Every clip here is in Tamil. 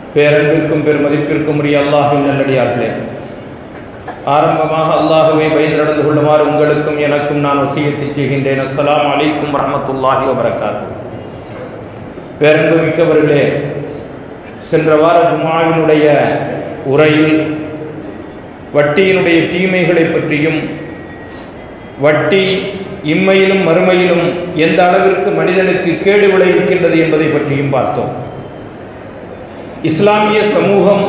பேரன்பிற்கும் பெருமதிப்பிற்கும் உரிய அல்லாஹின் நல்லடியார்களே ஆரம்பமாக அல்லாஹுவை பயந்து நடந்து கொள்ளுமாறு உங்களுக்கும் எனக்கும் நான் வசியத்தை செய்கின்றேன் அஸ்ஸலாமு அலைக்கும் வரமத்துல்லாஹி வபரகாத்து பேரன்பு மிக்கவர்களே சென்ற வார ஜுமாவினுடைய உரையில் வட்டியினுடைய தீமைகளை பற்றியும் வட்டி இம்மையிலும் மறுமையிலும் எந்த அளவிற்கு மனிதனுக்கு கேடு விளைவிக்கின்றது என்பதை பற்றியும் பார்த்தோம் இஸ்லாமிய சமூகம்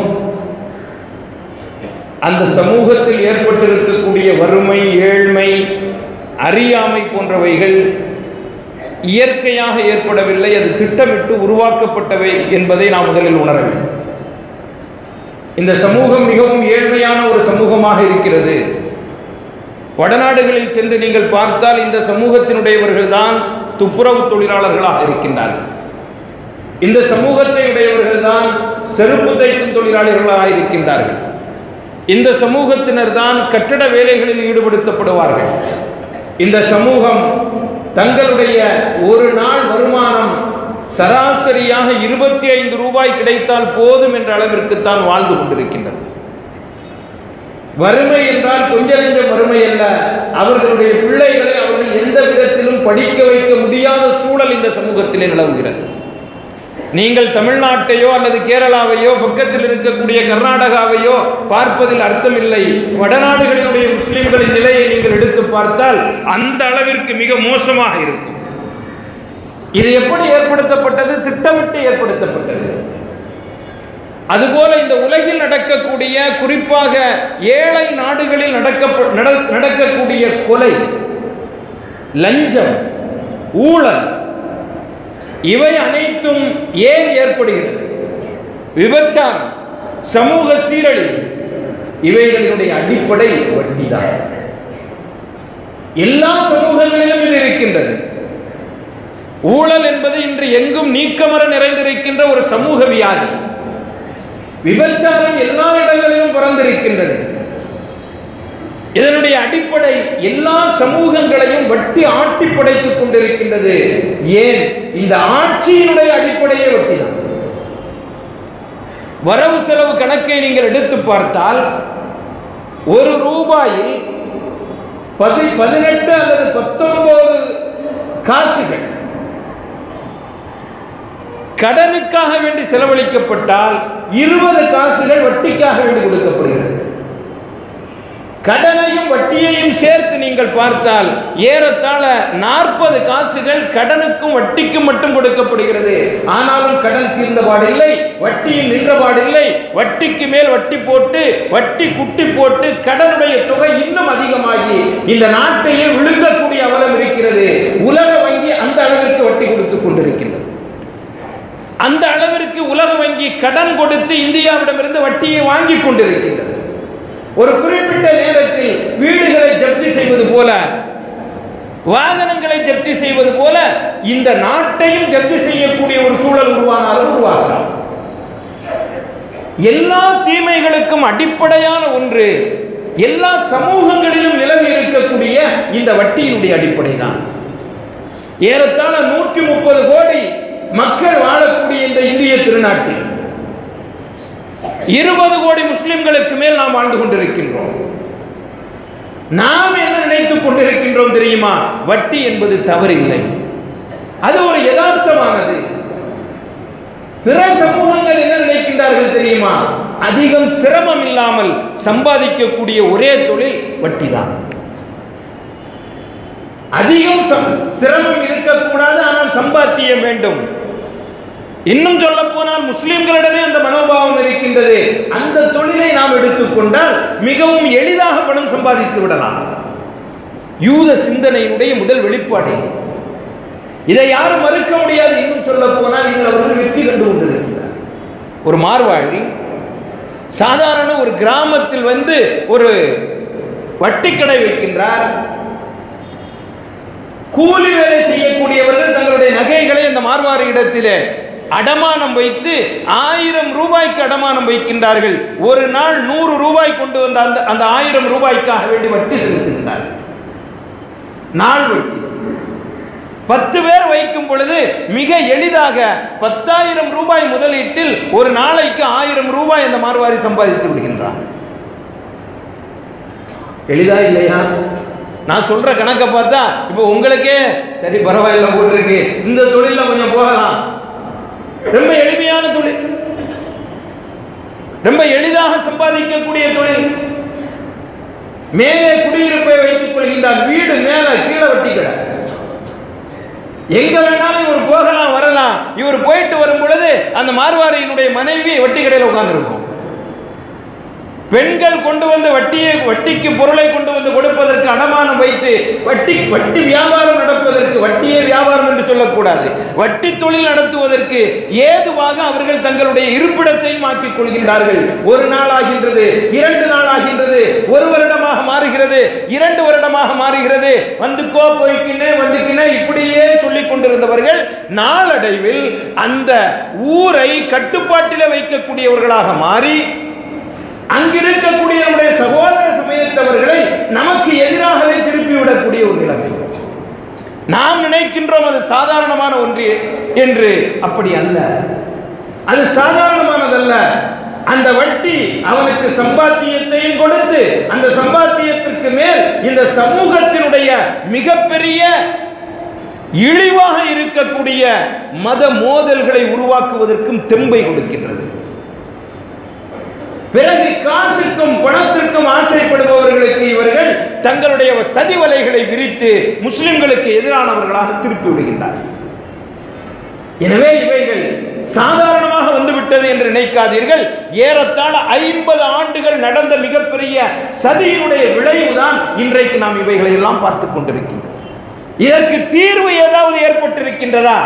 அந்த சமூகத்தில் ஏற்பட்டிருக்கக்கூடிய வறுமை ஏழ்மை அறியாமை போன்றவைகள் இயற்கையாக ஏற்படவில்லை அது திட்டமிட்டு உருவாக்கப்பட்டவை என்பதை நாம் முதலில் உணர வேண்டும் இந்த சமூகம் மிகவும் ஏழ்மையான ஒரு சமூகமாக இருக்கிறது வடநாடுகளில் சென்று நீங்கள் பார்த்தால் இந்த சமூகத்தினுடையவர்கள் தான் துப்புரவு தொழிலாளர்களாக இருக்கின்றார்கள் இந்த சமூகத்தை உடையவர்கள் தான் செருப்பு தைக்கும் தொழிலாளர்களாக இருக்கின்றார்கள் இந்த சமூகத்தினர் தான் கட்டட வேலைகளில் ஈடுபடுத்தப்படுவார்கள் இந்த சமூகம் தங்களுடைய ஒரு நாள் வருமானம் சராசரியாக இருபத்தி ஐந்து ரூபாய் கிடைத்தால் போதும் என்ற அளவிற்கு தான் வாழ்ந்து கொண்டிருக்கின்றது வறுமை என்றால் கொஞ்ச நெஞ்ச வறுமை அல்ல அவர்களுடைய பிள்ளைகளை அவர்கள் எந்த விதத்திலும் படிக்க வைக்க முடியாத சூழல் இந்த சமூகத்திலே நிலவுகிறது நீங்கள் தமிழ்நாட்டையோ அல்லது கேரளாவையோ பக்கத்தில் இருக்கக்கூடிய கர்நாடகாவையோ பார்ப்பதில் அர்த்தமில்லை வடநாடுகளினுடைய முஸ்லிம்களின் நிலையை நீங்கள் எடுத்து பார்த்தால் அந்த அளவிற்கு மிக மோசமாக இருக்கும் இது எப்படி ஏற்படுத்தப்பட்டது திட்டமிட்டு ஏற்படுத்தப்பட்டது அதுபோல இந்த உலகில் நடக்கக்கூடிய குறிப்பாக ஏழை நாடுகளில் நடக்க நடக்கக்கூடிய கொலை லஞ்சம் ஊழல் இவை அனைத்தும் ஏன் ஏற்படுகிறது விபச்சாரம் சமூக சீரழிவு இவைகளினுடைய அடிப்படை வட்டிதான் எல்லா சமூகங்களிலும் இது இருக்கின்றது ஊழல் என்பது இன்று எங்கும் நீக்கமர நிறைந்திருக்கின்ற ஒரு சமூக வியாதி விபச்சாரம் எல்லா இடங்களிலும் பிறந்திருக்கின்றது இதனுடைய அடிப்படை எல்லா சமூகங்களையும் வட்டி ஆட்டி படைத்துக் கொண்டிருக்கின்றது ஏன் இந்த ஆட்சியினுடைய அடிப்படையே வட்டி தான் வரவு செலவு கணக்கை நீங்கள் எடுத்து பார்த்தால் ஒரு ரூபாயில் பதி பதினெட்டு அல்லது பத்தொன்பது காசுகள் கடனுக்காக வேண்டி செலவழிக்கப்பட்டால் இருபது காசுகள் வட்டிக்காக வேண்டி கொடுக்கப்படுகிறது கடனையும் வட்டியையும் சேர்த்து நீங்கள் பார்த்தால் ஏறத்தாழ நாற்பது காசுகள் கடனுக்கும் வட்டிக்கும் மட்டும் கொடுக்கப்படுகிறது ஆனாலும் கடன் தீர்ந்தபாடில்லை வட்டியும் நின்றபாடில்லை வட்டிக்கு மேல் வட்டி போட்டு வட்டி குட்டி போட்டு கடனுடைய தொகை இன்னும் அதிகமாகி இந்த நாட்டையே விழுங்கக்கூடிய அவலம் இருக்கிறது உலக வங்கி அந்த அளவிற்கு வட்டி கொடுத்துக் கொண்டிருக்கின்றது அந்த அளவிற்கு உலக வங்கி கடன் கொடுத்து இந்தியாவிடமிருந்து வட்டியை வாங்கி கொண்டிருக்கின்றது ஒரு குறிப்பிட்ட நேரத்தில் வீடுகளை ஜப்தி செய்வது போல வாகனங்களை ஜப்தி செய்வது போல இந்த நாட்டையும் ஜப்தி செய்யக்கூடிய ஒரு சூழல் உருவானாலும் உருவாகலாம் எல்லா தீமைகளுக்கும் அடிப்படையான ஒன்று எல்லா சமூகங்களிலும் நிலவி இருக்கக்கூடிய இந்த வட்டியினுடைய அடிப்படை தான் ஏறத்தாழ நூற்றி முப்பது கோடி மக்கள் வாழக்கூடிய இந்த இந்திய திருநாட்டில் இருபது கோடி முஸ்லிம்களுக்கு மேல் நாம் வாழ்ந்து கொண்டிருக்கின்றோம் நாம் என்ன நினைத்துக் கொண்டிருக்கின்றோம் தெரியுமா வட்டி என்பது தவறில்லை அது ஒரு யதார்த்தமானது பிற சமூகங்கள் என்ன நினைக்கின்றார்கள் தெரியுமா அதிகம் சிரமம் இல்லாமல் சம்பாதிக்கக்கூடிய ஒரே தொழில் வட்டி தான் அதிகம் சிரமம் இருக்கக்கூடாது ஆனால் சம்பாத்தியம் வேண்டும் இன்னும் சொல்ல போனால் முஸ்லிம்களிடமே அந்த மனோபாவம் இருக்கின்றது அந்த தொழிலை நாம் எடுத்துக்கொண்டால் மிகவும் எளிதாக பணம் சம்பாதித்து விடலாம் யூத சிந்தனையினுடைய முதல் வெளிப்பாடு இதை யாரும் மறுக்க முடியாது இன்னும் சொல்ல போனால் இதில் அவர்கள் வெற்றி கண்டு கொண்டிருக்கிறார் ஒரு மார்வாழி சாதாரண ஒரு கிராமத்தில் வந்து ஒரு வட்டிக்கடை வைக்கின்றார் கூலி வேலை செய்யக்கூடியவர்கள் தங்களுடைய நகைகளை அந்த மார்வாரி இடத்திலே அடமானம் வைத்து ஆயிரம் ரூபாய்க்கு அடமானம் வைக்கின்றார்கள் ஒரு நாள் நூறு ரூபாய் கொண்டு வந்த அந்த அந்த ஆயிரம் ரூபாய்க்காக வேண்டி வட்டி செலுத்துகின்றார்கள் நாள் வட்டி பத்து பேர் வைக்கும் பொழுது மிக எளிதாக பத்தாயிரம் ரூபாய் முதலீட்டில் ஒரு நாளைக்கு ஆயிரம் ரூபாய் அந்த மார்வாரி சம்பாதித்து விடுகின்றான் எளிதா இல்லையா நான் சொல்ற கணக்கை பார்த்தா இப்போ உங்களுக்கே சரி பரவாயில்ல போட்டிருக்கு இந்த தொழில கொஞ்சம் போகலாம் ரொம்ப எளிமையான தொழில் ரொம்ப எளிதாக சம்பாதிக்கக்கூடிய தொழில் மேலே குடியிருப்பை வைத்துக் கொள்கின்றார் வீடு மேல கீழே வட்டி கடை எங்க வேணாலும் இவர் போகலாம் வரலாம் இவர் போயிட்டு வரும் பொழுது அந்த மார்வாரியினுடைய மனைவி வட்டி கடையில் உட்கார்ந்துருக்கும் பெண்கள் கொண்டு வந்து வட்டியை வட்டிக்கு பொருளை கொண்டு வந்து கொடுப்பதற்கு அடமானம் வைத்து வட்டி வட்டி வியாபாரம் நடப்பதற்கு வட்டியே வியாபாரம் என்று சொல்லக்கூடாது வட்டி தொழில் நடத்துவதற்கு ஏதுவாக அவர்கள் தங்களுடைய இருப்பிடத்தை மாற்றிக் கொள்கின்றார்கள் ஒரு நாள் ஆகின்றது இரண்டு நாள் ஆகின்றது ஒரு வருடமாக மாறுகிறது இரண்டு வருடமாக மாறுகிறது வந்துக்கோ போய்க்கினே வந்துக்கினே இப்படியே சொல்லிக் கொண்டிருந்தவர்கள் நாளடைவில் அந்த ஊரை கட்டுப்பாட்டிலே வைக்கக்கூடியவர்களாக மாறி அங்கிருக்கக்கூடிய நம்முடைய சகோதர சமயத்தவர்களை நமக்கு எதிராகவே திருப்பி விடக்கூடிய ஒரு நிலைமை நாம் நினைக்கின்றோம் அது சாதாரணமான ஒன்று என்று அப்படி அல்ல அது சாதாரணமானதல்ல அந்த வட்டி அவனுக்கு சம்பாத்தியத்தையும் கொடுத்து அந்த சம்பாத்தியத்திற்கு மேல் இந்த சமூகத்தினுடைய மிகப்பெரிய இழிவாக இருக்கக்கூடிய மத மோதல்களை உருவாக்குவதற்கும் தெம்பை கொடுக்கின்றது பிறகு காசுக்கும் பணத்திற்கும் ஆசைப்படுபவர்களுக்கு இவர்கள் தங்களுடைய சதி வலைகளை விரித்து முஸ்லிம்களுக்கு எதிரானவர்களாக திருப்பி விடுகின்றார்கள் எனவே இவைகள் சாதாரணமாக வந்துவிட்டது என்று நினைக்காதீர்கள் ஏறத்தாழ ஐம்பது ஆண்டுகள் நடந்த மிகப்பெரிய சதியினுடைய விளைவுதான் இன்றைக்கு நாம் இவைகளை எல்லாம் பார்த்துக் கொண்டிருக்கின்றோம் இதற்கு தீர்வு ஏதாவது ஏற்பட்டிருக்கின்றதா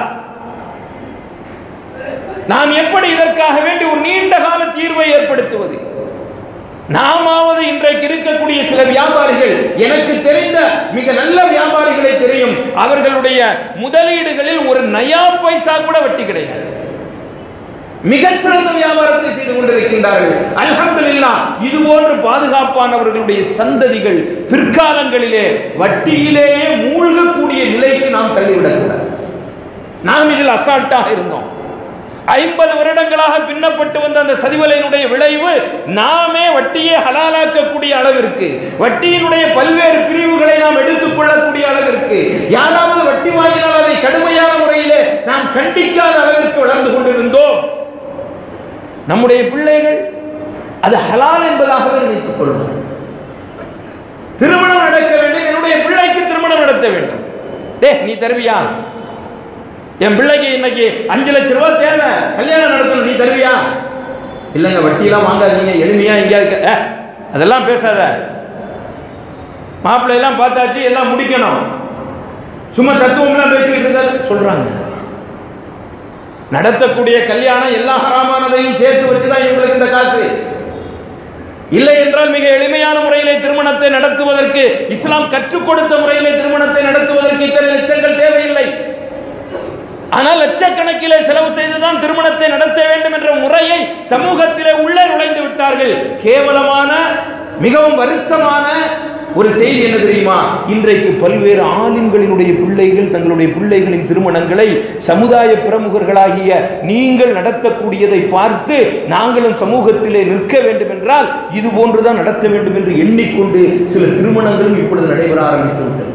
நாம் எப்படி இதற்காக வேண்டி ஒரு நீண்ட கால தீர்வை ஏற்படுத்துவது நாமாவது இன்றைக்கு இருக்கக்கூடிய சில வியாபாரிகள் எனக்கு தெரிந்த மிக நல்ல வியாபாரிகளை தெரியும் அவர்களுடைய முதலீடுகளில் ஒரு நயா பைசா கூட வட்டி கிடையாது மிகச்சிறந்த வியாபாரத்தை செய்து கொண்டிருக்கின்றார்கள் அல்ஹம்துலில்லாஹ் இது போன்று பாதுகாப்பானவர்களுடைய சந்ததிகள் பிற்காலங்களிலே வட்டியிலேயே மூழ்கக்கூடிய நிலைக்கு நாம் தள்ளிவிடக்கூடாது நாம் இதில் அசால்ட்டாக இருந்தோம் ஐம்பது வருடங்களாக பின்னப்பட்டு வந்த அந்த சதிவலையினுடைய விளைவு நாமே வட்டியை ஹலாலாக்கக்கூடிய அளவிற்கு வட்டியினுடைய பல்வேறு பிரிவுகளை நாம் எடுத்துக் கொள்ளக்கூடிய அளவிற்கு யாராவது வட்டி வாங்கினால் அதை கடுமையான முறையிலே நாம் கண்டிக்காத அளவிற்கு வளர்ந்து கொண்டிருந்தோம் நம்முடைய பிள்ளைகள் அது ஹலால் என்பதாகவே நினைத்துக் கொள்வார் திருமணம் நடக்க வேண்டும் என்னுடைய பிள்ளைக்கு திருமணம் நடத்த வேண்டும் டே நீ தருவியா என் பிள்ளைக்கு இன்னைக்கு அஞ்சு லட்சம் ரூபாய் தேவை கல்யாணம் நடத்தணும் நீ தருவியா இல்லைங்க வட்டியெல்லாம் வாங்காதீங்க எளிமையா எங்கேயாவது க- ஏ, அதெல்லாம் பேசாத மாப்பிள்ளை எல்லாம் பார்த்தாச்சு எல்லாம் முடிக்கணும் சும்மா தத்துவம்லாம் பேசிக்கிட்டு இருக்காது சொல்றாங்க நடத்தக்கூடிய கல்யாணம் எல்லா ஹராமானதையும் சேர்த்து வச்சுதான் இவங்களுக்கு இந்த காசு இல்லை என்றால் மிக எளிமையான முறையிலே திருமணத்தை நடத்துவதற்கு இஸ்லாம் கற்றுக் கொடுத்த முறையிலே திருமணத்தை நடத்துவதற்கு இத்தனை லட்சங்கள் தேவையில்லை ஆனால் லட்சக்கணக்கிலே செலவு செய்துதான் திருமணத்தை நடத்த வேண்டும் என்ற முறையை சமூகத்திலே உள்ளே நுழைந்து விட்டார்கள் கேவலமான மிகவும் வருத்தமான ஒரு செய்தி என்ன தெரியுமா இன்றைக்கு பல்வேறு ஆலிம்களினுடைய பிள்ளைகள் தங்களுடைய பிள்ளைகளின் திருமணங்களை சமுதாய பிரமுகர்களாகிய நீங்கள் நடத்தக்கூடியதை பார்த்து நாங்களும் சமூகத்திலே நிற்க வேண்டும் என்றால் இது போன்றுதான் நடத்த வேண்டும் என்று எண்ணிக்கொண்டு சில திருமணங்களும் இப்பொழுது நடைபெற ஆரம்பித்து விட்டது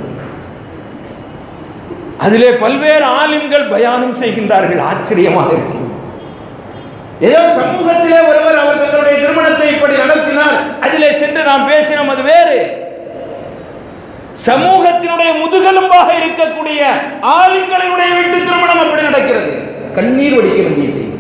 அதிலே பல்வேறு ஆலிம்கள் பயானம் செய்கின்றார்கள் ஆச்சரியமாக இருக்கிறது ஏதோ சமூகத்திலே ஒருவர் அவர் தங்களுடைய திருமணத்தை இப்படி நடத்தினார் அதிலே சென்று நாம் பேசினோம் அது வேறு சமூகத்தினுடைய முதுகெலும்பாக இருக்கக்கூடிய ஆலிம்களினுடைய வீட்டு திருமணம் அப்படி நடக்கிறது கண்ணீர் வடிக்க வேண்டிய செய்தி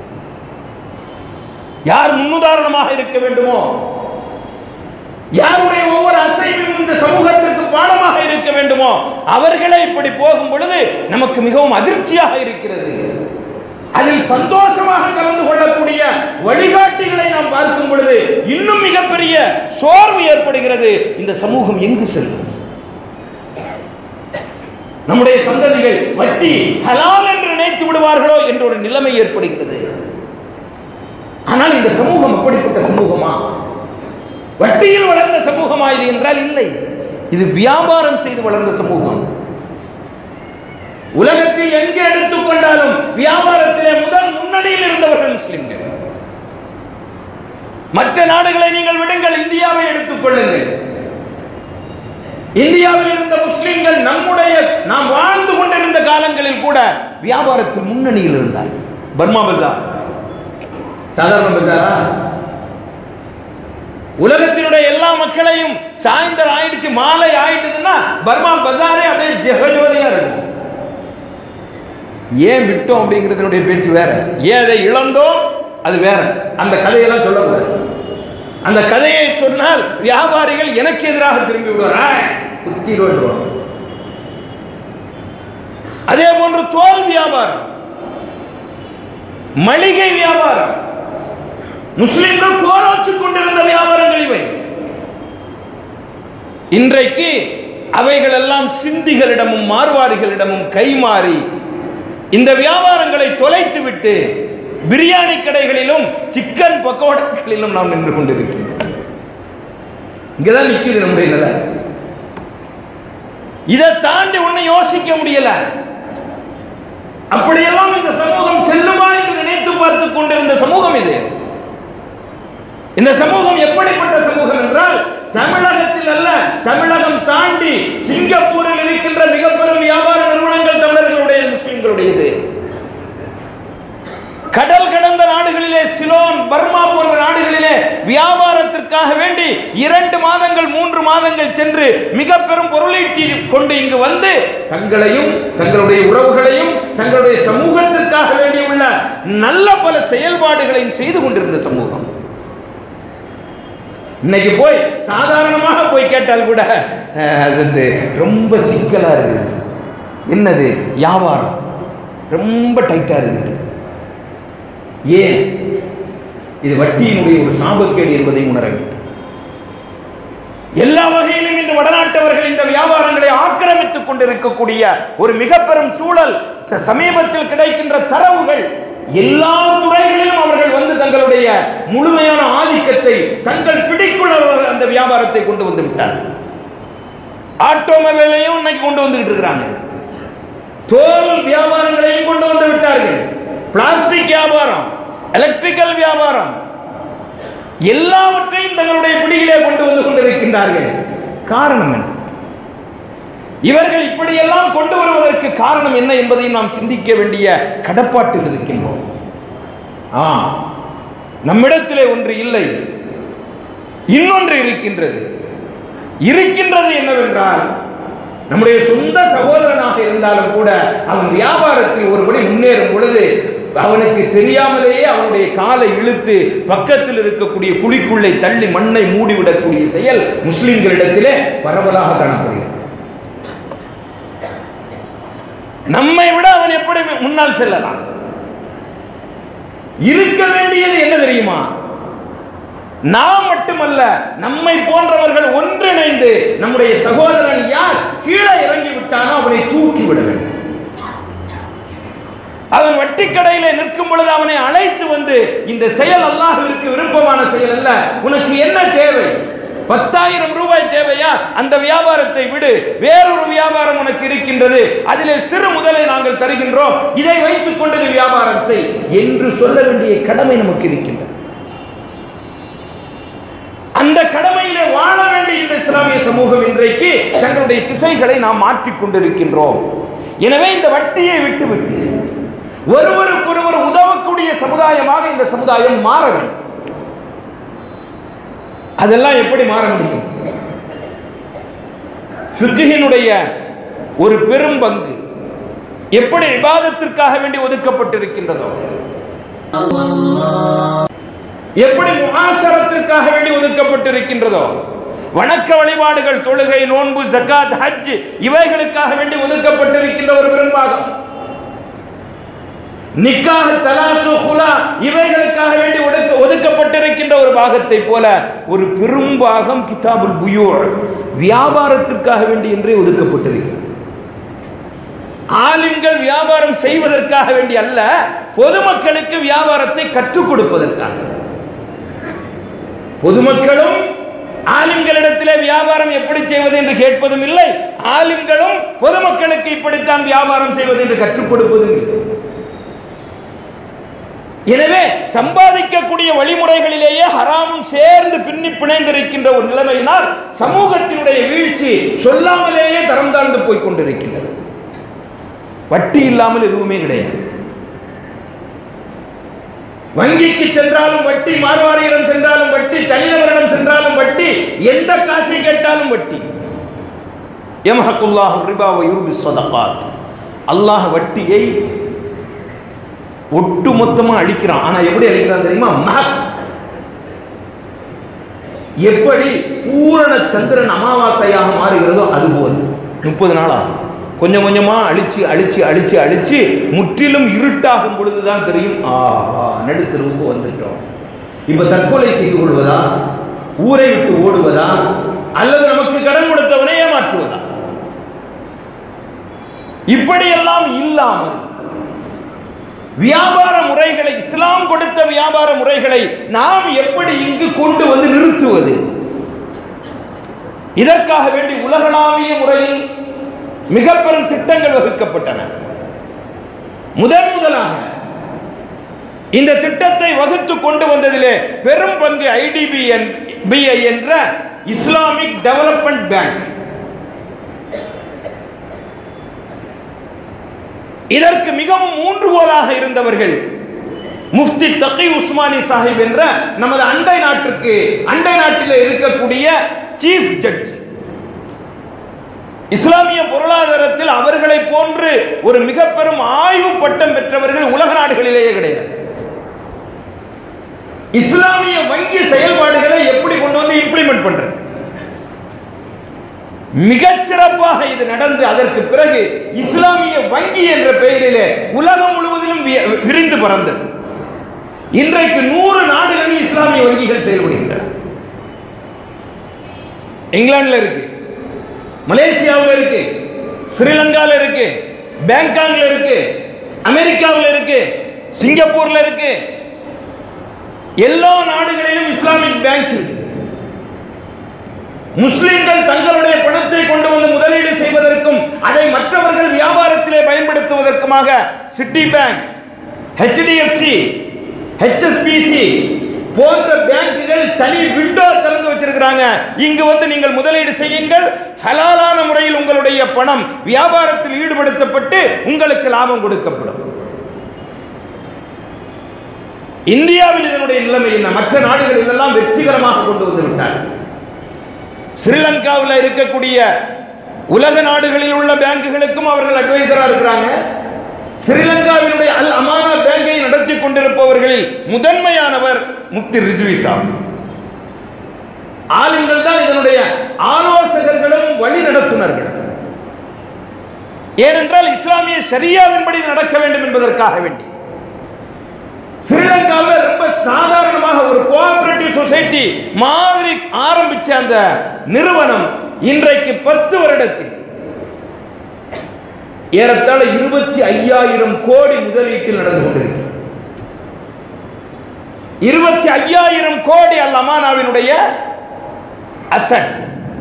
யார் முன்னுதாரணமாக இருக்க வேண்டுமோ யாருடைய ஒவ்வொரு அசைவும் இந்த சமூகத்திற்கு பாடமாக இருக்க வேண்டுமோ அவர்களே இப்படி போகும் பொழுது நமக்கு மிகவும் அதிர்ச்சியாக இருக்கிறது அதில் சந்தோஷமாக கலந்து கொள்ளக்கூடிய வழிகாட்டிகளை நாம் பார்க்கும் பொழுது இன்னும் மிகப்பெரிய சோர்வு ஏற்படுகிறது இந்த சமூகம் எங்கு செல்லும் நம்முடைய சந்ததிகள் வட்டி ஹலால் என்று நினைத்து விடுவார்களோ என்ற ஒரு நிலைமை ஏற்படுகிறது ஆனால் இந்த சமூகம் அப்படிப்பட்ட சமூகமா வட்டியில் வளர்ந்த சமூகமா இது என்றால் இல்லை இது வியாபாரம் செய்து வளர்ந்த சமூகம் உலகத்தில் எங்கே எடுத்துக்கொண்டாலும் வியாபாரத்திலே முதல் முன்னணியில் இருந்தவர்கள் முஸ்லிம்கள் மற்ற நாடுகளை நீங்கள் விடுங்கள் இந்தியாவை எடுத்துக் கொள்ளுங்கள் இந்தியாவில் இருந்த முஸ்லிம்கள் நம்முடைய நாம் வாழ்ந்து கொண்டிருந்த காலங்களில் கூட வியாபாரத்தில் முன்னணியில் இருந்தார்கள் பர்மா பஜார் சாதாரண பஜாரா உலகத்தினுடைய எல்லா மக்களையும் சாயந்தரம் ஆயிடுச்சு மாலை ஆயிடுதுன்னா பர்மா பஜாரே அப்படியே ஜெகஜோதியா இருக்கும் ஏன் விட்டோம் அப்படிங்கிறதுனுடைய பேச்சு வேற ஏன் அதை இழந்தோம் அது வேற அந்த கதையெல்லாம் சொல்லக்கூடாது அந்த கதையை சொன்னால் வியாபாரிகள் எனக்கு எதிராக திரும்பி விடுவார் குத்திடுவார் அதே போன்று தோல் வியாபாரம் மளிகை வியாபாரம் முஸ்லிம்கள் கோலாச்சுக் கொண்டிருந்த வியாபாரங்கள் இவை இன்றைக்கு அவைகள் எல்லாம் சிந்திகளிடமும் மார்வாடிகளிடமும் கைமாறி இந்த வியாபாரங்களை தொலைத்து விட்டு பிரியாணி கடைகளிலும் சிக்கன் பக்கோடாக்களிலும் நாம் நின்று கொண்டிருக்கின்றோம் இங்கதான் நிக்குது நம்முடைய நிலை இதை தாண்டி ஒண்ணு யோசிக்க முடியல அப்படியெல்லாம் இந்த சமூகம் செல்லுமா என்று நினைத்து பார்த்து கொண்டிருந்த சமூகம் இது இந்த சமூகம் எப்படிப்பட்ட சமூகம் என்றால் தமிழகத்தில் அல்ல தமிழகம் தாண்டி சிங்கப்பூரில் இருக்கின்ற மிக பெரும் வியாபார நிறுவனங்கள் தமிழர்களுடைய முஸ்லிம்களுடையது கடல் கடந்த நாடுகளிலே சிலோன் பர்மா போன்ற நாடுகளிலே வியாபாரத்திற்காக வேண்டி இரண்டு மாதங்கள் மூன்று மாதங்கள் சென்று மிக பெரும் பொருளீட்டி கொண்டு இங்கு வந்து தங்களையும் தங்களுடைய உறவுகளையும் தங்களுடைய சமூகத்திற்காக வேண்டி உள்ள நல்ல பல செயல்பாடுகளையும் செய்து கொண்டிருந்த சமூகம் இன்னைக்கு போய் சாதாரணமாக போய் கேட்டால் கூட அஹ், அது வந்து ரொம்ப சிக்கலா இருக்குது என்னது வியாபாரம் ரொம்ப டைட்டா இருக்குது ஏன் இது வட்டியினுடைய ஒரு சாபக்கேடு என்பதை உணர வேண்டும் எல்லா வகையிலும் இன்று வடநாட்டவர்கள் இந்த வியாபாரங்களை ஆக்கிரமித்துக் கொண்டிருக்கக்கூடிய ஒரு மிக பெரும் சூழல் ச- சமீபத்தில் கிடைக்கின்ற தரவுகள் எல்லா துறைகளிலும் அவர்கள் வந்து தங்களுடைய முழுமையான ஆதிக்கத்தை தங்கள் பிடிக்குள்ள அவர்கள் அந்த வியாபாரத்தை கொண்டு வந்து விட்டார்கள் ஆட்டோமொபைலையும் இன்னைக்கு கொண்டு வந்துகிட்டு இருக்கிறாங்க தோல் வியாபாரங்களையும் கொண்டு வந்து விட்டார்கள் பிளாஸ்டிக் வியாபாரம் எலக்ட்ரிக்கல் வியாபாரம் எல்லாவற்றையும் தங்களுடைய பிடியிலே கொண்டு வந்து கொண்டிருக்கின்றார்கள் காரணம் என்ன இவர்கள் இப்படியெல்லாம் கொண்டு வருவதற்கு காரணம் என்ன என்பதையும் நாம் சிந்திக்க வேண்டிய கடப்பாட்டில் இருக்கின்றோம் ஆ நம்மிடத்திலே ஒன்று இல்லை இன்னொன்று இருக்கின்றது இருக்கின்றது என்னவென்றால் நம்முடைய சொந்த சகோதரனாக இருந்தாலும் கூட அவன் வியாபாரத்தில் ஒருபடி முன்னேறும் பொழுது அவனுக்கு தெரியாமலேயே அவனுடைய காலை இழுத்து பக்கத்தில் இருக்கக்கூடிய குழிக்குள்ளே தள்ளி மண்ணை மூடிவிடக்கூடிய செயல் முஸ்லிம்களிடத்திலே பரவலாக காணப்படுகிறது நம்மை விட அவன் எப்படி முன்னால் செல்லலாம் இருக்க வேண்டியது என்ன தெரியுமா நாம் மட்டுமல்ல நம்மை போன்றவர்கள் ஒன்றிணைந்து நம்முடைய சகோதரன் யார் கீழே இறங்கி விட்டானோ அவனை தூக்கி விட வேண்டும் அவன் வட்டி கடையில நிற்கும் பொழுது அவனை அழைத்து வந்து இந்த செயல் அல்லாஹ்விற்கு விருப்பமான செயல் அல்ல உனக்கு என்ன தேவை பத்தாயிரம் ரூபாய் தேவையா அந்த வியாபாரத்தை விடு வேறொரு வியாபாரம் உனக்கு இருக்கின்றது அதிலே சிறு முதலை நாங்கள் தருகின்றோம் இதை வைத்துக் கொண்டு நீ வியாபாரம் செய் என்று சொல்ல வேண்டிய கடமை நமக்கு இருக்கின்றது அந்த கடமையிலே வாழ வேண்டிய இந்த இஸ்லாமிய சமூகம் இன்றைக்கு தங்களுடைய திசைகளை நாம் மாற்றிக் கொண்டிருக்கின்றோம் எனவே இந்த வட்டியை விட்டுவிட்டு ஒருவருக்கொருவர் உதவக்கூடிய சமுதாயமாக இந்த சமுதாயம் மாற வேண்டும் அதெல்லாம் எப்படி மாற முடியும் ஃபிக்ஹினுடைய ஒரு பெரும் பங்கு எப்படி விவாதத்திற்காக வேண்டி ஒதுக்கப்பட்டிருக்கின்றதோ எப்படி முகாசரத்திற்காக வேண்டி ஒதுக்கப்பட்டிருக்கின்றதோ வணக்க வழிபாடுகள் தொழுகை நோன்பு ஜக்காத் ஹஜ் இவைகளுக்காக வேண்டி ஒதுக்கப்பட்டிருக்கின்ற ஒரு பெரும்பாகம் நிக்காஹ் தலாக்கு ஹுலா இவைகளுக்காக வேண்டி ஒதுக்க ஒதுக்கப்பட்டிருக்கின்ற ஒரு பாகத்தை போல ஒரு பெரும்பாகம் கிதாபுல் புயூர் வியாபாரத்திற்காக வேண்டி என்றே ஒதுக்கப்பட்டிருக்கிறது ஆலிம்கள் வியாபாரம் செய்வதற்காக வேண்டி அல்ல பொதுமக்களுக்கு வியாபாரத்தை கற்றுக் கொடுப்பதற்காக பொதுமக்களும் ஆலிம்களிடத்திலே வியாபாரம் எப்படி செய்வது என்று கேட்பதும் இல்லை ஆலிம்களும் பொதுமக்களுக்கு இப்படித்தான் வியாபாரம் செய்வது என்று கற்றுக் கொடுப்பதும் இல்லை எனவே சம்பாதிக்கக்கூடிய வழிமுறைகளிலேயே ஹராமும் சேர்ந்து பின்னி பிணைந்திருக்கின்ற ஒரு நிலைமையினால் சமூகத்தினுடைய வீழ்ச்சி சொல்லாமலேயே தரம் தாழ்ந்து போய் கொண்டிருக்கின்றது வட்டி இல்லாமல் எதுவுமே கிடையாது வங்கிக்கு சென்றாலும் வட்டி மார்வாரியிடம் சென்றாலும் வட்டி தனிநபரிடம் சென்றாலும் வட்டி எந்த காசை கேட்டாலும் வட்டி யமஹக்குல்லாஹ் ரிபா வ யுர்பி ஸதகாத் அல்லாஹ் வட்டியை ஒட்டு மொத்தமா அழிக்கிறான் ஆனா எப்படி அழிக்கிறான் தெரியுமா மஹக் எப்படி பூரண சந்திரன் அமாவாசையாக மாறுகிறதோ அதுபோல் முப்பது நாள் ஆகும் கொஞ்சம் கொஞ்சமா அழிச்சு அழிச்சு அழிச்சு அழிச்சு முற்றிலும் இருட்டாகும் பொழுதுதான் தெரியும் ஆஹா நடுத்தருவுக்கு வந்துட்டோம் இப்ப தற்கொலை செய்து கொள்வதா ஊரை விட்டு ஓடுவதா அல்லது நமக்கு கடன் கொடுத்தவனை ஏமாற்றுவதா இப்படியெல்லாம் இல்லாமல் வியாபார முறைகளை இஸ்லாம் கொடுத்த வியாபார முறைகளை நாம் எப்படி இங்கு கொண்டு வந்து நிறுத்துவது இதற்காக வேண்டி உலகளாவிய முறையில் மிக பெரும் திட்டங்கள் வகுக்கப்பட்டன முதன் முதலாக இந்த திட்டத்தை வகுத்து கொண்டு வந்ததிலே பெரும் பங்கு ஐடிபி பிஐ என்ற இஸ்லாமிக் டெவலப்மெண்ட் பேங்க் இதற்கு மிகவும் ஊன்றுகோலாக இருந்தவர்கள் முஃப்தி தகி உஸ்மானி சாஹிப் என்ற நமது அண்டை நாட்டுக்கு அண்டை நாட்டில் இருக்கக்கூடிய சீஃப் ஜட்ஜ் இஸ்லாமிய பொருளாதாரத்தில் அவர்களை போன்று ஒரு மிக பெரும் ஆய்வு பட்டம் பெற்றவர்கள் உலக நாடுகளிலேயே கிடையாது இஸ்லாமிய வங்கி செயல்பாடுகளை எப்படி கொண்டு வந்து இம்ப்ளிமெண்ட் பண்றது மிகச் சிறப்பாக இது நடந்து அதற்கு பிறகு இஸ்லாமிய வங்கி என்ற பெயரிலே உலகம் முழுவதிலும் வி- விரிந்து பறந்தது இன்றைக்கு நூறு நாடுகளில் இஸ்லாமிய வங்கிகள் செயல்படுகின்றன இங்கிலாந்துல இருக்கு மலேசியாவில் இருக்கு ஸ்ரீலங்காவில் இருக்கு பேங்காக்ல இருக்கு அமெரிக்காவில் இருக்கு சிங்கப்பூர்ல இருக்கு எல்லா நாடுகளிலும் இஸ்லாமிக் பேங்க் இருக்கு முஸ்லிம்கள் தங்களுடைய பணத்தை கொண்டு வந்து முதலீடு செய்வதற்கும் அதை மற்றவர்கள் வியாபாரத்திலே பயன்படுத்துவதற்குமாக சிட்டி பேங்க் ஹெச்டிஎஃப்சி ஹெச்எஸ்பிசி போன்ற பேங்குகள் தனி விண்டோ திறந்து வச்சிருக்கிறாங்க இங்கு வந்து நீங்கள் முதலீடு செய்யுங்கள் ஹலாலான முறையில் உங்களுடைய பணம் வியாபாரத்தில் ஈடுபடுத்தப்பட்டு உங்களுக்கு லாபம் கொடுக்கப்படும் இந்தியாவில் இதனுடைய நிலைமை என்ன மற்ற நாடுகளில் எல்லாம் வெற்றிகரமாக கொண்டு வந்து விட்டார்கள் ஸ்ரீலங்காவில் இருக்கக்கூடிய உலக நாடுகளில் உள்ள பேங்குகளுக்கும் அவர்கள் அட்வைசரா இருக்கிறாங்க ஸ்ரீலங்காவினுடைய அல் அமானா பேங்கை நடத்தி கொண்டிருப்பவர்களில் முதன்மையானவர் முஃப்தி ரிஸ்வி சாப் ஆளுங்கள் தான் இதனுடைய ஆலோசகர்களும் வழி நடத்துனர்கள் ஏனென்றால் இஸ்லாமிய சரியாவின்படி இது நடக்க வேண்டும் என்பதற்காக வேண்டி ஸ்ரீலங்காவில் ரொம்ப சாதாரணமாக ஒரு கோஆபரேட்டிவ் சொசைட்டி மாதிரி ஆரம்பிச்ச அந்த நிறுவனம் இன்றைக்கு பத்து வருடத்தில் ஏறத்தாழ இருபத்தி ஐயாயிரம் கோடி முதலீட்டில் நடந்து கொண்டிருக்கிறது இருபத்தி ஐயாயிரம் கோடி அல் அமானாவினுடைய அசட்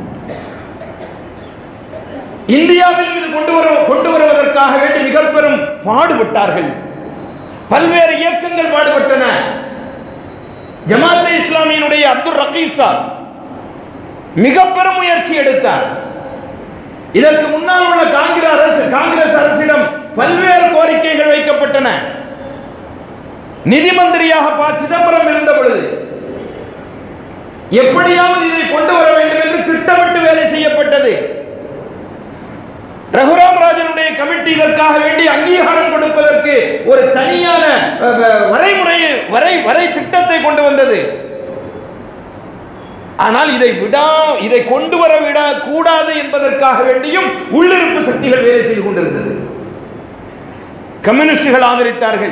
இந்தியாவில் இது கொண்டு வர கொண்டு வருவதற்காக வேண்டி மிக பெரும் பாடுபட்டார்கள் பல்வேறு இயக்கங்கள் பாடுபட்டன ஜமாத்தே இஸ்லாமியினுடைய அப்துல் ரகீசா மிக பெரும் முயற்சி எடுத்தார் இதற்கு முன்னால் உள்ள காங்கிரஸ் அரசு காங்கிரஸ் அரசிடம் பல்வேறு கோரிக்கைகள் வைக்கப்பட்டன நிதி மந்திரியாக ப சிதம்பரம் இருந்த பொழுது எப்படியாவது இதை கொண்டு வர வேண்டும் என்று திட்டமிட்டு வேலை செய்யப்பட்டது ரகுராம் ராஜனுடைய கமிட்டி இதற்காக வேண்டி அங்கீகாரம் கொடுப்பதற்கு ஒரு தனியான அஹ், அஹ், வரைமுறை வரை வரை திட்டத்தை கொண்டு வந்தது ஆனால் இதை விடா இதை கொண்டு வர விட கூடாது என்பதற்காக வேண்டியும் உள்ளிருப்பு சக்திகள் வேலை செய்து கொண்டிருந்தது கம்யூனிஸ்டுகள் ஆதரித்தார்கள்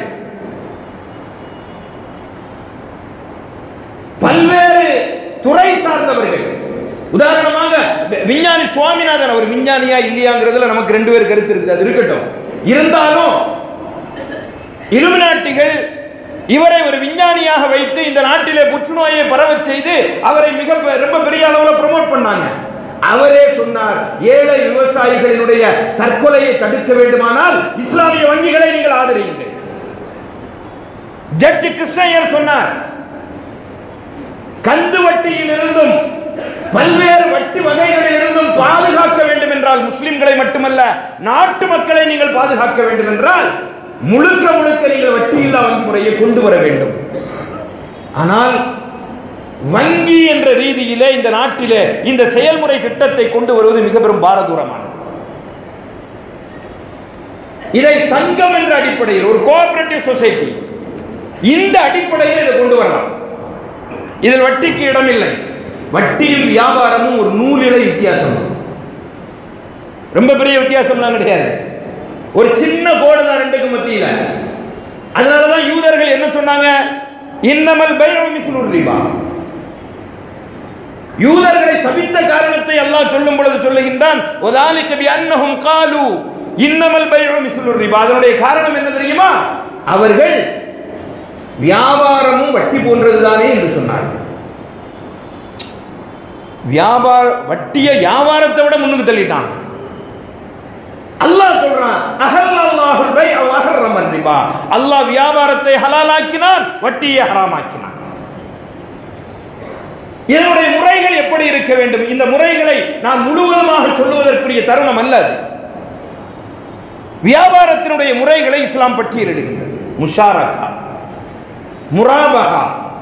பல்வேறு துறை சார்ந்தவர்கள் உதாரணமாக வி- விஞ்ஞானி சுவாமிநாதன் அவர் விஞ்ஞானியா இல்லையாங்கிறதுல நமக்கு ரெண்டு பேர் கருத்து இருக்குது அது இருக்கட்டும் இருந்தாலும் இலுமினாட்டிகள் இவரை ஒரு விஞ்ஞானியாக வைத்து இந்த நாட்டிலே புற்றுநோயை பரவச் செய்து அவரை மிக பெ- ரொம்ப பெரிய அளவில் ப்ரமோட் பண்ணாங்க அவரே சொன்னார் ஏழை விவசாயிகளினுடைய தற்கொலையை தடுக்க வேண்டுமானால் இஸ்லாமிய வங்கிகளை நீங்கள் ஆதரியுங்கள் ஜட்ஜ் கிருஷ்ணய்யர் சொன்னார் கந்து வட்டியில் இருந்தும் பல்வேறு வட்டி வகைகளில் இருந்தும் பாதுகாக்க வேண்டும் என்றால் முஸ்லிம்களை மட்டுமல்ல நாட்டு மக்களை நீங்கள் பாதுகாக்க வேண்டும் என்றால் முழுக்க முழுக்க நீங்கள் வட்டியில்லா வங்கி முறையை கொண்டு வர வேண்டும் ஆனால் வங்கி என்ற ரீதியிலே இந்த நாட்டிலே இந்த செயல்முறை திட்டத்தை கொண்டு வருவது மிக பெரும் பாரதூரமானது இதை சங்கம் என்ற அடிப்படையில் ஒரு கோஆபரேட்டிவ் சொசைட்டி இந்த அடிப்படையில் இதை கொண்டு வரலாம் இதில் வட்டிக்கு இடமில்லை வட்டியும் வியாபாரமும் ஒரு நூலிலை வித்தியாசம் ரொம்ப பெரிய வித்தியாசம்லாம் கிடையாது ஒரு சின்ன கோடு தான் ரெண்டுக்கு மத்தியில அதனாலதான் யூதர்கள் என்ன சொன்னாங்க இன்னமல் பைரவ மிஸ்லூர் ரிபா யூதர்களை சபித்த காரணத்தை அல்லாஹ் சொல்லும் பொழுது சொல்லுகின்றான் ஒதாலிக்க பி அன்னஹும் காலு இன்னமல் பைரவ மிஸ்லூர் ரிபா அதனுடைய காரணம் என்ன தெரியுமா அவர்கள் வியாபாரமும் வட்டி போன்றதுதானே என்று சொன்னார்கள் வியாபார வட்டிய வியாபாரத்தை விட முன்னுக்கு தள்ளிட்டான் அல்லாஹ் சொல்றான் அஹல்லல்லாஹுல் பை அஹர்ரமன் ரிபா அல்லாஹ் வியாபாரத்தை ஹலாலாக்கினான் வட்டியை ஹராமாக்கினான் இதனுடைய முறைகள் எப்படி இருக்க வேண்டும் இந்த முறைகளை நான் முழுவதுமாக சொல்லுவதற்குரிய தருணம் அல்ல அது வியாபாரத்தினுடைய முறைகளை இஸ்லாம் பட்டியலிடுகின்றது முஷாரகா முராபகா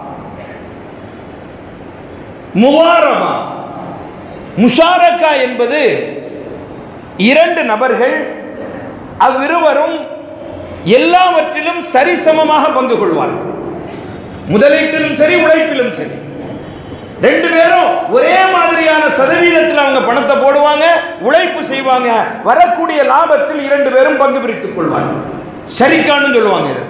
முவாரமா முஷாரக்கா என்பது இரண்டு நபர்கள் அவ்விருவரும் எல்லாவற்றிலும் சரிசமமாக பங்கு கொள்வார்கள் முதலீட்டிலும் சரி உழைப்பிலும் சரி ரெண்டு பேரும் ஒரே மாதிரியான சதவீதத்தில் அவங்க பணத்தை போடுவாங்க உழைப்பு செய்வாங்க வரக்கூடிய லாபத்தில் இரண்டு பேரும் பங்கு பிரித்துக் கொள்வாங்க ஷரிக்கான்னு சொல்லுவாங்க இதற்கு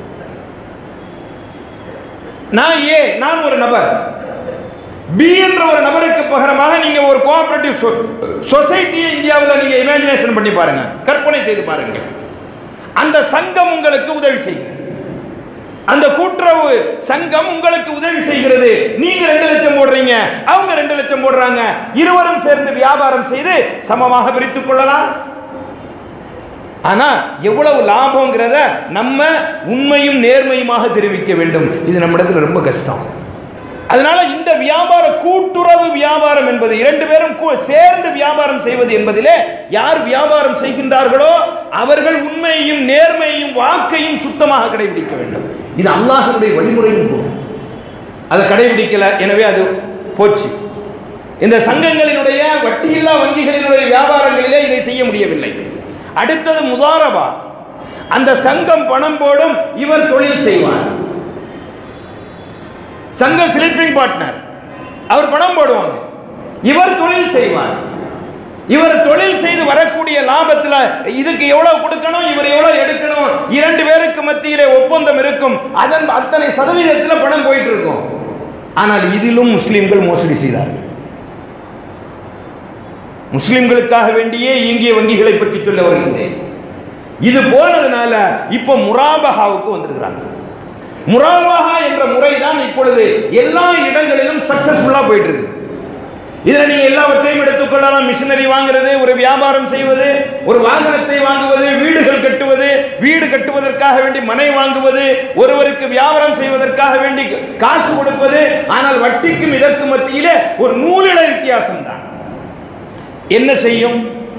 நான் ஏ நான் ஒரு நபர் பி என்ற ஒரு நபருக்கு பகரமாக நீங்க ஒரு கோஆபரேட்டிவ் சொசைட்டியை இந்தியாவில் நீங்க இமேஜினேஷன் பண்ணி பாருங்க கற்பனை செய்து பாருங்க அந்த சங்கம் உங்களுக்கு உதவி செய்கிறது அந்த கூட்டுறவு சங்கம் உங்களுக்கு உதவி செய்கிறது நீங்க ரெண்டு லட்சம் போடுறீங்க அவங்க ரெண்டு லட்சம் போடுறாங்க இருவரும் சேர்ந்து வியாபாரம் செய்து சமமாக பிரித்துக் கொள்ளலாம் ஆனா எவ்வளவு லாபங்கிறத நம்ம உண்மையும் நேர்மையுமாக தெரிவிக்க வேண்டும் இது நம்மிடத்தில் ரொம்ப கஷ்டம் அதனால இந்த வியாபார கூட்டுறவு வியாபாரம் என்பது இரண்டு பேரும் கூ- சேர்ந்து வியாபாரம் செய்வது என்பதிலே யார் வியாபாரம் செய்கின்றார்களோ அவர்கள் உண்மையையும் நேர்மையையும் வாக்கையும் சுத்தமாக கடைபிடிக்க வேண்டும் இது அல்லாஹ்வுடைய வழிமுறையும் கூட அதை கடைபிடிக்கல எனவே அது போச்சு இந்த சங்கங்களினுடைய வட்டியில்லா வங்கிகளினுடைய வியாபாரங்களிலே இதை செய்ய முடியவில்லை அடுத்தது முதாரபா அந்த சங்கம் பணம் போடும் இவர் தொழில் செய்வார் சங்க ஸ்லீப்பிங் பார்ட்னர் அவர் பணம் போடுவாங்க இவர் தொழில் செய்வார் இவர் தொழில் செய்து வரக்கூடிய லாபத்துல இதுக்கு எவ்வளவு கொடுக்கணும் இவர் எவ்வளவு எடுக்கணும் இரண்டு பேருக்கு மத்தியிலே ஒப்பந்தம் இருக்கும் அதன் அத்தனை சதவீதத்தில் பணம் போயிட்டு இருக்கும் ஆனால் இதிலும் முஸ்லிம்கள் மோசடி செய்தார்கள் முஸ்லிம்களுக்காக வேண்டியே இயங்கிய வங்கிகளை பற்றி சொல்ல வருகின்றேன் இது போனதுனால இப்போ முராபகாவுக்கு வந்திருக்கிறாங்க முராபகா என்ற முறை தான் இப்பொழுது எல்லா இடங்களிலும் சக்சஸ்ஃபுல்லா போயிட்டு இருக்கு இதுல நீங்க எல்லாவற்றையும் எடுத்துக்கொள்ளலாம் மிஷினரி வாங்குறது ஒரு வியாபாரம் செய்வது ஒரு வாகனத்தை வாங்குவது வீடுகள் கட்டுவது வீடு கட்டுவதற்காக வேண்டி மனை வாங்குவது ஒருவருக்கு வியாபாரம் செய்வதற்காக வேண்டி காசு கொடுப்பது ஆனால் வட்டிக்கும் இதற்கு மத்தியிலே ஒரு நூலிட வித்தியாசம் தான் என்ன செய்யும்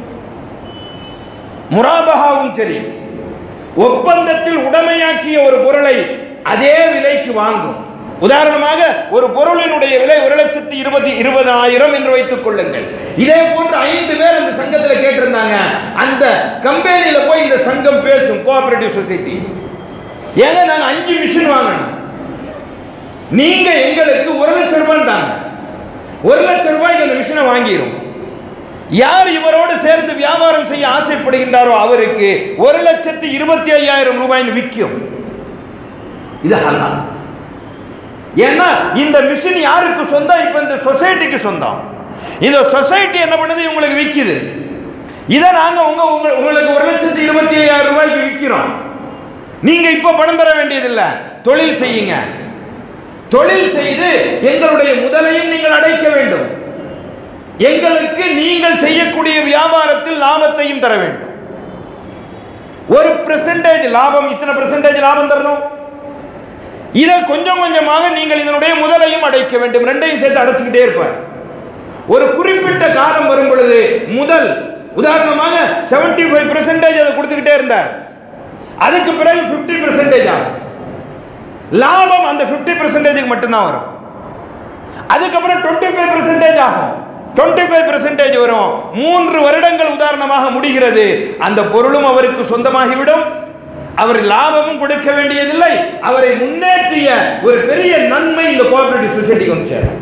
முராபகாவும் சரி ஒப்பந்தத்தில் உடமையாக்கிய ஒரு பொருளை அதே விலைக்கு வாங்கும் உதாரணமாக ஒரு பொருளினுடைய விலை ஒரு லட்சத்தி இருபத்தி இருபதாயிரம் என்று வைத்துக் கொள்ளுங்கள் இதே போன்று ஐந்து பேர் அந்த சங்கத்தில் கேட்டிருந்தாங்க அந்த கம்பெனியில போய் இந்த சங்கம் பேசும் கோஆபரேட்டிவ் சொசைட்டி ஏங்க நாங்க அஞ்சு மிஷின் வாங்கணும் நீங்க எங்களுக்கு ஒரு லட்சம் ரூபாய் தாங்க ஒரு லட்சம் ரூபாய்க்கு அந்த மிஷினை வாங்கிரும் யார் இவரோடு சேர்ந்து வியாபாரம் செய்ய ஆசைப்படுகின்றாரோ அவருக்கு ஒரு லட்சத்தி இருபத்தி ஐயாயிரம் ரூபாய்னு விற்கும் இது ஹலால் ஏன்னா இந்த மிஷின் யாருக்கு சொந்தம் இப்ப இந்த சொசைட்டிக்கு சொந்தம் இந்த சொசைட்டி என்ன பண்ணுது இவங்களுக்கு விற்கிது இதை நாங்க உங்க உங்க- உங்களுக்கு ஒரு லட்சத்தி இருபத்தி ஐயாயிரம் ரூபாய்க்கு விற்கிறோம் நீங்க இப்ப பணம் தர வேண்டியதில்லை தொழில் செய்யுங்க தொழில் செய்து எங்களுடைய முதலையும் நீங்கள் அடைக்க வேண்டும் எங்களுக்கு நீங்கள் செய்யக்கூடிய வியாபாரத்தில் லாபத்தையும் தர வேண்டும் ஒரு பெர்சன்டேஜ் லாபம் இத்தனை பெர்சன்டேஜ் லாபம் தரணும் இதை கொஞ்சம் கொஞ்சமாக நீங்கள் இதனுடைய முதலையும் அடைக்க வேண்டும் ரெண்டையும் சேர்த்து அடைச்சுக்கிட்டே இருப்பார் ஒரு குறிப்பிட்ட காலம் வரும் பொழுது முதல் உதாரணமாக 75% ஃபைவ் பெர்சன்டேஜ் அதை கொடுத்துக்கிட்டே இருந்தார் அதுக்கு பிறகு 50% பெர்சன்டேஜ் ஆகும் லாபம் அந்த 50% பெர்சன்டேஜுக்கு மட்டும்தான் வரும் அதுக்கப்புறம் 25% ஃபைவ் பெர்சன்டேஜ் ஆகும் 25% ஃபைவ் பெர்சன்டேஜ் வரும் மூன்று வருடங்கள் உதாரணமாக முடிகிறது அந்த பொருளும் அவருக்கு சொந்தமாகிவிடும் அவர் லாபமும் கொடுக்க வேண்டியதில்லை அவரை முன்னேற்றிய ஒரு பெரிய நன்மை இந்த கோஆபரேட்டிவ் சொசைட்டிக்கு வந்து சேரும்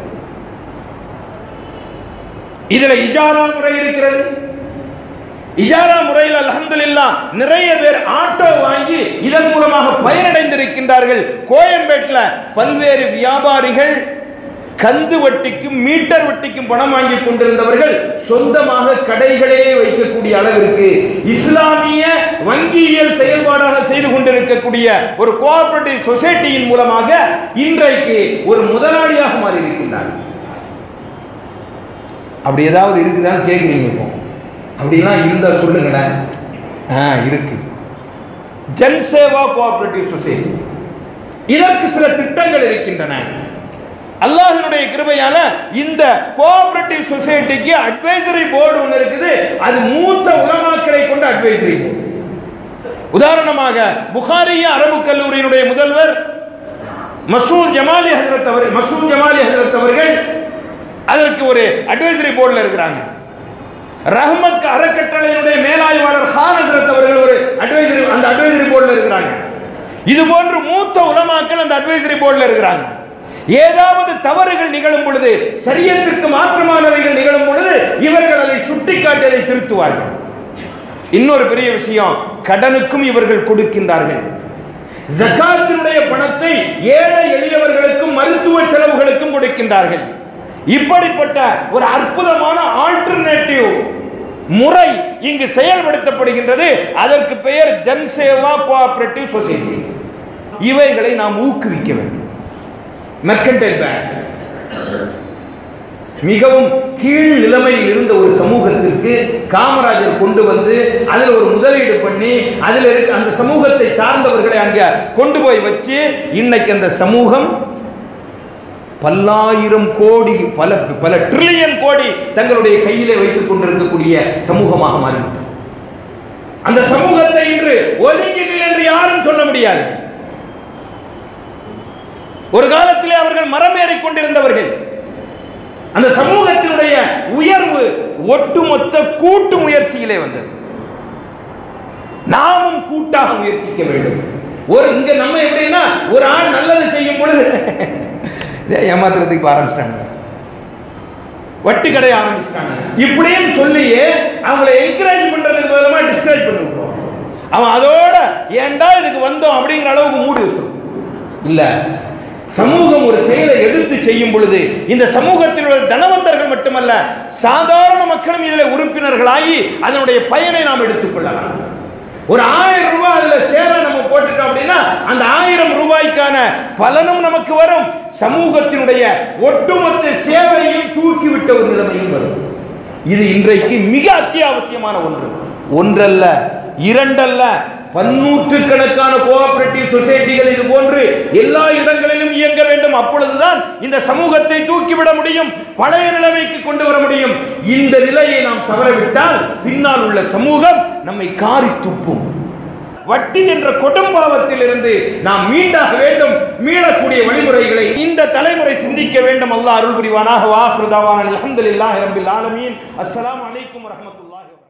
இதுல இஜாரா முறை இருக்கிறது இஜாரா முறையில் அல்ஹம்துலில்லா நிறைய பேர் ஆட்டோ வாங்கி இதன் மூலமாக பயனடைந்திருக்கின்றார்கள் கோயம்பேட்டில் பல்வேறு வியாபாரிகள் கந்து வட்டிக்கும் மீட்டர் வட்டிக்கும் பணம் வாங்கி கொண்டிருந்தவர்கள் சொந்தமாக கடைகளே வைக்கக்கூடிய அளவிற்கு இஸ்லாமிய வங்கியியல் செயல்பாடாக செய்து கொண்டிருக்கக்கூடிய ஒரு கோஆபரேட்டிவ் சொசைட்டியின் மூலமாக இன்றைக்கு ஒரு முதலாளியாக மாறி இருக்கின்றார்கள் அப்படி ஏதாவது இருக்குதான்னு கேட்குறீங்க இப்போ அப்படிலாம் இருந்தா சொல்லுங்களேன் ஆ இருக்கு ஜன்சேவா கோஆபரேட்டிவ் சொசைட்டி இதற்கு சில திட்டங்கள் இருக்கின்றன அல்லாஹினுடைய கிருபையால இந்த கோஆபரேட்டிவ் சொசைட்டிக்கு அட்வைசரி போர்டு ஒன்று இருக்குது அது மூத்த உலமாக்களை கொண்ட அட்வைசரி போர்டு உதாரணமாக புகாரிய அரபு கல்லூரியினுடைய முதல்வர் மசூர் ஜமாலி ஹசரத் அவர் மசூர் ஜமாலி ஹசரத் அவர்கள் அதற்கு ஒரு அட்வைசரி போர்டில் இருக்கிறாங்க ரஹ்மத் அறக்கட்டளையினுடைய மேலாய்வாளர் ஹான் ஹசரத் அவர்கள் ஒரு அட்வைசரி அந்த அட்வைசரி போர்டில் இருக்கிறாங்க இது போன்று மூத்த உலமாக்கள் அந்த அட்வைசரி போர்டில் இருக்கிறாங்க ஏதாவது தவறுகள் நிகழும் பொழுது சரியத்திற்கு மாற்றமானவைகள் நிகழும் பொழுது இவர்கள் அதை சுட்டிக்காட்டி அதை திருத்துவார்கள் இன்னொரு பெரிய விஷயம் கடனுக்கும் இவர்கள் கொடுக்கின்றார்கள் ஜகாத்தினுடைய பணத்தை ஏழை எளியவர்களுக்கும் மருத்துவ செலவுகளுக்கும் கொடுக்கின்றார்கள் இப்படிப்பட்ட ஒரு அற்புதமான ஆல்டர்னேட்டிவ் முறை இங்கு செயல்படுத்தப்படுகின்றது அதற்கு பெயர் ஜன்சேவா கோஆபரேட்டிவ் சொசைட்டி இவைகளை நாம் ஊக்குவிக்க வேண்டும் மெர்கன்டைல் பேங்க் மிகவும் கீழ் நிலைமையில் இருந்த ஒரு சமூகத்திற்கு காமராஜர் கொண்டு வந்து அதில் ஒரு முதலீடு பண்ணி அதில் இருக்க அந்த சமூகத்தை சார்ந்தவர்களை அங்க கொண்டு போய் வச்சு இன்னைக்கு அந்த சமூகம் பல்லாயிரம் கோடி பல பல ட்ரில்லியன் கோடி தங்களுடைய கையிலே வைத்துக் கொண்டிருக்கக்கூடிய சமூகமாக மாறிவிட்டது அந்த சமூகத்தை இன்று ஒதுங்கிடு என்று யாரும் சொல்ல முடியாது ஒரு காலத்திலே அவர்கள் மரமேறி கொண்டிருந்தவர்கள் அந்த சமூகத்தினுடைய உயர்வு ஒட்டுமொத்த கூட்டு முயற்சியிலே வந்தது நாமும் கூட்டாக முயற்சிக்க வேண்டும் ஒரு இங்க நம்ம எப்படின்னா ஒரு ஆள் நல்லது செய்யும் பொழுது இதை ஏமாத்துறதுக்கு இப்ப ஆரம்பிச்சிட்டாங்க வட்டி கடை ஆரம்பிச்சிட்டாங்க இப்படின்னு சொல்லியே அவங்களை என்கரேஜ் பண்றதுக்கு பதிலமா டிஸ்கரேஜ் பண்ணி விட்டுருவோம் அவன் அதோட ஏன்டா இதுக்கு வந்தோம் அப்படிங்கிற அளவுக்கு மூடி வச்சிருக்கும் இல்ல சமூகம் ஒரு செயலை எடுத்து செய்யும் பொழுது இந்த சமூகத்தில் உள்ள தனவந்தர்கள் மட்டுமல்ல சாதாரண மக்களும் இதில் உறுப்பினர்களாகி அதனுடைய பயனை நாம் எடுத்துக்கொள்ளலாம் ஒரு ஆயிரம் ரூபாய் அதுல சேர நம்ம போட்டுட்டோம் அப்படின்னா அந்த ஆயிரம் ரூபாய்க்கான பலனும் நமக்கு வரும் சமூகத்தினுடைய ஒட்டுமொத்த சேவையையும் தூக்கிவிட்ட ஒரு நிலைமையும் வரும் இது இன்றைக்கு மிக அத்தியாவசியமான ஒன்று ஒன்றல்ல இரண்டல்ல பன்னூற்றுக்கணக்கான கோஆபரேட்டிவ் சொசைட்டிகள் இது போன்று எல்லா இடங்களிலும் இயங்க வேண்டும் அப்பொழுதுதான் இந்த சமூகத்தை தூக்கிவிட முடியும் பழைய நிலைமைக்கு கொண்டு வர முடியும் இந்த நிலையை நாம் தவறவிட்டால் பின்னால் உள்ள சமூகம் நம்மை காரி துப்பும் வட்டி என்ற கொடும்பாவத்தில் இருந்து நாம் மீண்டாக வேண்டும் மீளக்கூடிய வழிமுறைகளை இந்த தலைமுறை சிந்திக்க வேண்டும் அல்லாஹ் அருள் புரிவானாக வாஹ்ருதாவான அல்ஹம்துலில்லாஹி ரப்பில் ஆலமீன் அஸ்ஸலாமு அலைக்கும் வரஹ்மத்துல்லாஹி வபரகாத்துஹு